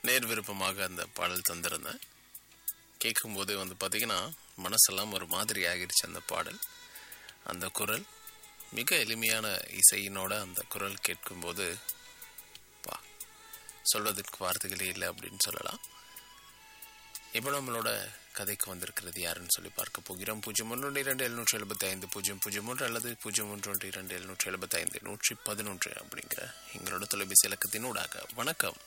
நேர் விருப்பமாக அந்த பாடல் தந்திருந்தேன் கேட்கும்போது வந்து பார்த்தீங்கன்னா மனசெல்லாம் ஒரு மாதிரி ஆகிடுச்சு அந்த பாடல் அந்த குரல் மிக எளிமையான இசையினோட அந்த குரல் கேட்கும்போது பா சொல்வதற்கு வார்த்தைகளே இல்லை அப்படின்னு சொல்லலாம் இப்போ நம்மளோட கதைக்கு வந்திருக்கிறது யாருன்னு சொல்லி பார்க்க போகிறோம் பூஜ்ஜியம் ஒன்று இரண்டு எழுநூற்றி எழுபத்தி ஐந்து பூஜ்ஜியம் பூஜ்ஜியம் ஒன்று அல்லது பூஜ்ஜியம் ஒன்று ஒன்று இரண்டு எழுநூற்றி எழுபத்தி ஐந்து நூற்றி பதினொன்று அப்படிங்கிற எங்களோட தொலைபேசி இலக்கத்தினூடாக வணக்கம்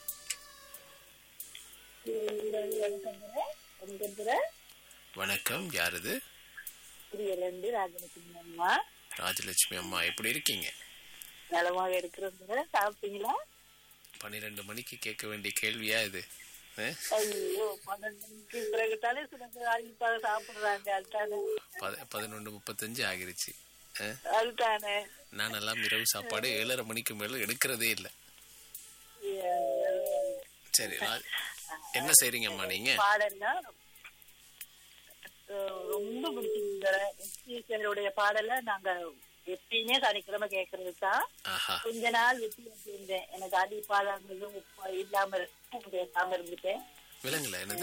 வணக்கம் யார் இது புரியலந்து ராஜலட்சுமி அம்மா ராஜலட்சுமி அம்மா எப்படி இருக்கீங்க நலமாக இருக்கிறோம் சாப்பிட்டீங்களா பன்னிரெண்டு மணிக்கு கேட்க வேண்டிய கேள்வியா இது அஹ்? ஐயோ பன்னெண்டு மணிக்கு பிறகு தானே சில அழிப்பாக சாப்பிடுறாங்க அதுதானே பத- பதினொன்று முப்பத்தஞ்சு ஆகிருச்சு அஹ்? அதுதானே நான் எல்லாம் இரவு சாப்பாடு ஏழரை மணிக்கு மேல எடுக்கிறதே இல்லை சரி ரா- என்ன செய்றீங்கம்மா நீங்க பாடல்லாம் அஹ், ரொம்ப பிடிச்சிருந்த எஸ்பிஎஸ்ஆருடைய பாடல நாங்க எப்பயுமே சனிக்கிழமை கேட்கறது தான் ஆஹா கொஞ்ச நாள் விட்டு வச்சிருந்தேன் எனக்கு அடி பாடாங்கிறதும் உப்பு இல்லாம இருந்து பேசாம இருந்துட்டேன் விலங்குல என்னது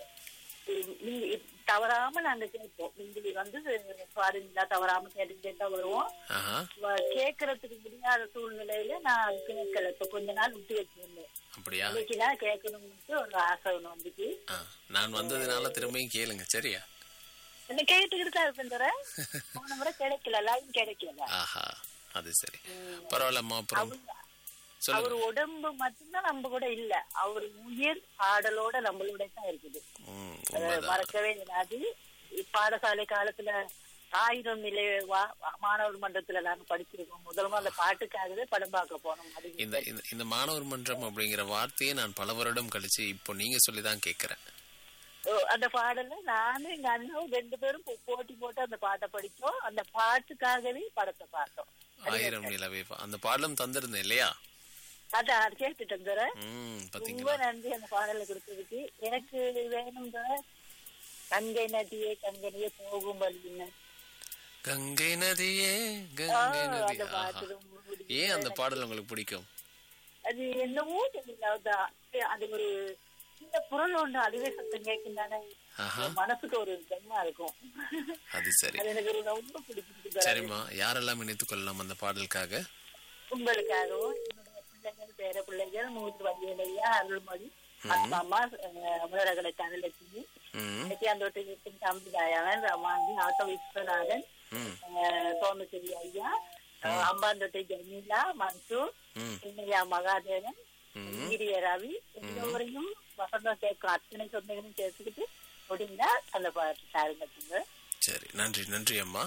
நீங்க தவறாம நாங்க கேட்போம் மிங்கிலி வந்து பாருங்களா தவறாம கேட்டுக்கிட்டே தான் வருவோம் ஆஹா வ- கேட்கறதுக்கு முடியாத சூழ்நிலையில நான் அது கேட்கல இப்ப கொஞ்ச நாள் விட்டு வச்சிருந்தேன் அப்படியா இன்னைக்கு தான் கேட்கணும்னு ஒரு ஆசை ஒண்ணு வந்துச்சு ஆ, நான் வந்ததுனால திரும்பியும் கேளுங்க சரியா என்ன கேட்டுக்கிட்டு தான் இருப்பேன் தர போன முறை கிடைக்கல லைன் கிடைக்கல ஆஹா அது சரி பரவாயில்லம்மா அப்புறம் சொல்லுங்க அவர் உடம்பு மட்டும்தான் நம்ம கூட இல்ல அவர் உயிர் பாடலோட நம்மளோட தான் இருக்குது ம், அதை உண்மைதான் மறக்கவே கூடாது பாடசாலை காலத்துல ஆயுதம் நிலை வா- மாணவர் மன்றத்துல நாங்க படிச்சிருக்கோம் முதல்ல அந்த பாட்டுக்காகவே படம் பார்க்க போனோம் அது இந்த இந்த- இந்த மாணவர் மன்றம் அப்படிங்கிற வார்த்தையை நான் பல வருடம் கழிச்சு இப்போ நீங்க சொல்லிதான் கேட்கிறேன் ஓ, அந்த பாடல்ல நானும் எங்க அண்ணாவும் ரெண்டு பேரும் போ- போட்டி போட்டு அந்த பாட்டை படிச்சோம் அந்த பாட்டுக்காகவே படத்தை பார்த்தோம் ஆயிரம் நிலவே பா- அந்த பாடலும் தந்திருந்தேன் இல்லையா அதான் அது கேட்டுட்டேன் தர ம் ரொம்ப பாத்தீங்களா நன்றி அந்த பாடலை கொடுத்ததுக்கு எனக்கு வேணும் தர கங்கை நதியே கங்கனையே போகும் வழின்னு கங்கை நதியே ஆ, கங்கை நதி அந்த ஆஹா பாட்டு ரொம்ப பிடிக்கும். ஏன் அந்த பாடல் உங்களுக்கு பிடிக்கும் அது என்னமோ தெரியல அதான். அது ஒரு சின்ன குரல் ஒண்ணு அதுவே சத்தம் கேட்கும் ஆஹா மனசுக்கு ஒரு கம்மா இருக்கும் அது சரி அது எனக்கு ரொம்ப பிடிச்சிருக்கு சரிம்மா யாரெல்லாம் இணைத்துக் கொள்ளலாம் அந்த பாடலுக்காக உங்களுக்காகவும் என்னுடைய பிள்ளைகள் பேர பிள்ளைகள் மூன்று வழியிலையா அருள்மொழி அப்பா அம்மா அமரகலை தனலட்சுமி ம் நித்யாந்தோட்டை இருக்கும் தம்பி தயாளன் ரமாந்தி ஆட்டோ விஸ்வநாதன் ம் அஹ், சோமசிறி ஐயா அஹ், அம்பாந்தோட்டை ஜமீலா மன்சூர் ம் சின்னையா மகாதேவன் ம் கிரிய ரவி எல்லோரையும் வசந்தம் கேட்கும் அத்தனை சொந்தங்களும் சேர்த்துக்கிட்டு முடிந்தா அந்த பாட்டு சாருங்க சரி நன்றி நன்றி அம்மா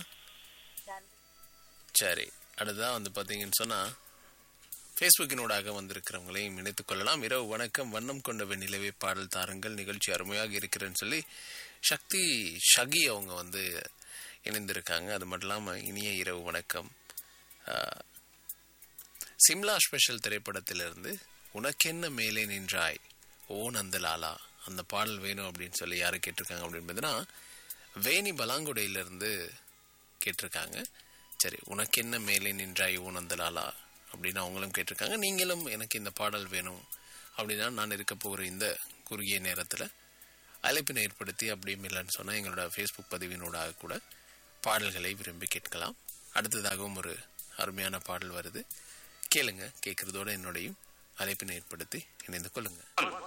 சரி அடுத்ததான் வந்து பார்த்தீங்கன்னு சொன்னால் ஃபேஸ்புக்கினூடாக வந்திருக்கிறவங்களையும் இணைத்துக் கொள்ளலாம் இரவு வணக்கம் வண்ணம் கொண்ட வெண்ணிலவே பாடல் தாருங்கள் நிகழ்ச்சி அருமையாக இருக்கிறேன்னு சொல்லி சக்தி ஷகி அவங்க வந்து இணைந்திருக்காங்க அது மட்டும் இல்லாமல் இனிய இரவு வணக்கம் ஆஹ், சிம்லா ஸ்பெஷல் திரைப்படத்திலிருந்து உனக்கென்ன மேலே நின்றாய் ஓ நந்தலாலா அந்த பாடல் வேணும் அப்படின்னு சொல்லி யாரு கேட்டிருக்காங்க அப்படின்னு பார்த்தீங்கன்னா வேணி பலாங்குடையிலிருந்து கேட்டிருக்காங்க சரி உனக்கு என்ன மேலே நின்றாய் ஓ நந்தலாலா அப்படின்னு அவங்களும் கேட்டிருக்காங்க நீங்களும் எனக்கு இந்த பாடல் வேணும் அப்படின்னா நான் இருக்க போகிற இந்த குறுகிய நேரத்தில் அழைப்பினை ஏற்படுத்தி அப்படியும் இல்லைன்னு சொன்னால் எங்களோட ஃபேஸ்புக் பதிவினூடாக கூட பாடல்களை விரும்பி கேட்கலாம் அடுத்ததாகவும் ஒரு அருமையான பாடல் வருது கேளுங்க கேட்குறதோட என்னோடையும் அழைப்பினை ஏற்படுத்தி இணைந்து கொள்ளுங்க